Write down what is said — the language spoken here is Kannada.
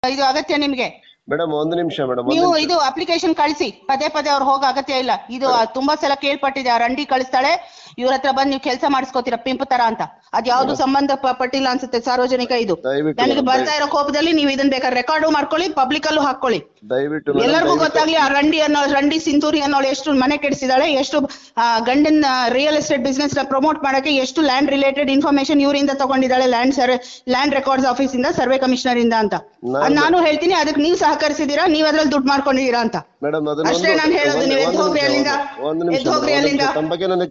ಇದು ಅಗತ್ಯ ನಿಮ್ಗೆ ಮೇಡಮ್ ಒಂದು ನಿಮಿಷ ಮೇಡಮ್ ಒಂದು ನೀವು ನಿಮಿಷ ಇದು ಅಪ್ಲಿಕೇಶನ್ ಕಳಿಸಿ ಪದೇ ಪದೇ ಅವ್ರು ಹೋಗೋ ಅಗತ್ಯ ಇಲ್ಲ ಇದು ಆ, ತುಂಬಾ ಸಲ ಕೇಳ್ಪಟ್ಟಿದೆ ಆ ರಂಡಿ ಕಳಿಸ್ತಾಳೆ ಇವ್ರ ಹತ್ರ ಬಂದು ನೀವು ಕೆಲಸ ಮಾಡಿಸ್ಕೋತೀರ ಪಿಂಪ್ ತರ ಅಂತ ಅದ್ ಯಾವ್ದು ಸಂಬಂಧ ಪ- ಪಟ್ಟಿಲ್ಲ ಅನ್ಸುತ್ತೆ ಸಾರ್ವಜನಿಕ ಇದು ದಯವಿಟ್ಟು ನನಗೆ madam, ಬರ್ತಾ ಇರೋ ಕೋಪದಲ್ಲಿ ನೀವು ಇದನ್ನ ಬೇಕಾದ್ರೆ ರೆಕಾರ್ಡು ಮಾಡ್ಕೊಳ್ಳಿ ಪಬ್ಲಿಕ್ ಅಲ್ಲೂ ಹಾಕೊಳ್ಳಿ ದಯವಿಟ್ಟು madam, ಎಲ್ಲರಿಗೂ ದಯವಿಟ್ಟು- ಗೊತ್ತಾಗ್ಲಿ ಆ ರಂಡಿ ಅನ್ನೋ ರಂಡಿ ಸಿಂಧೂರಿ ಅನ್ನೋಳು ಎಷ್ಟು ಮನೆ ಕೆಡಿಸಿದಾಳೆ ಎಷ್ಟು ಆ, ಗಂಡನ ರಿಯಲ್ ಎಸ್ಟೇಟ್ ಬಿಸ್ನೆಸ್ ನ ಪ್ರಮೋಟ್ ಮಾಡಕ್ಕೆ ಎಷ್ಟು ಲ್ಯಾಂಡ್ ರಿಲೇಟೆಡ್ ಇನ್ಫಾರ್ಮೇಶನ್ ಇವರಿಂದ ತಗೊಂಡಿದ್ದಾಳೆ land sir land records office ಇಂದ ಸರ್ವೆ ಕಮಿಷನರ್ ಇಂದ ಅಂತ ನಾನು- ಅದ್ ನಾನು ಹೇಳ್ತೀನಿ ಅದಕ್ಕೆ ನೀವು ಸಹಕರಿಸಿದೀರಾ ನೀವ್ ಅದ್ರಲ್ಲಿ ದುಡ್ಡು ಮಾಡ್ಕೊಂಡಿದೀರಾ ಅಂತ ಮೇಡಮ್ ಅದನ್ನ ಅಷ್ಟೇ ಒಂದು- ನಾನ್ ಹೇಳೋದು, ಒಂದು- ನೀವು ಒಂದು ಎದ್ದು ಹೋಗ್ರಿ ನಿಮಿಷ, ಅಲ್ಲಿಂದ. ಒಂದು ನಿಮಿಷ ಎದ್ದು ಹೋಗ್ರಿ ಒಂದು ನಿಮಿಷ. ಅಲ್ಲಿಂದ. ತಮ್ಮ ಬಗ್ಗೆ ನನಗೆ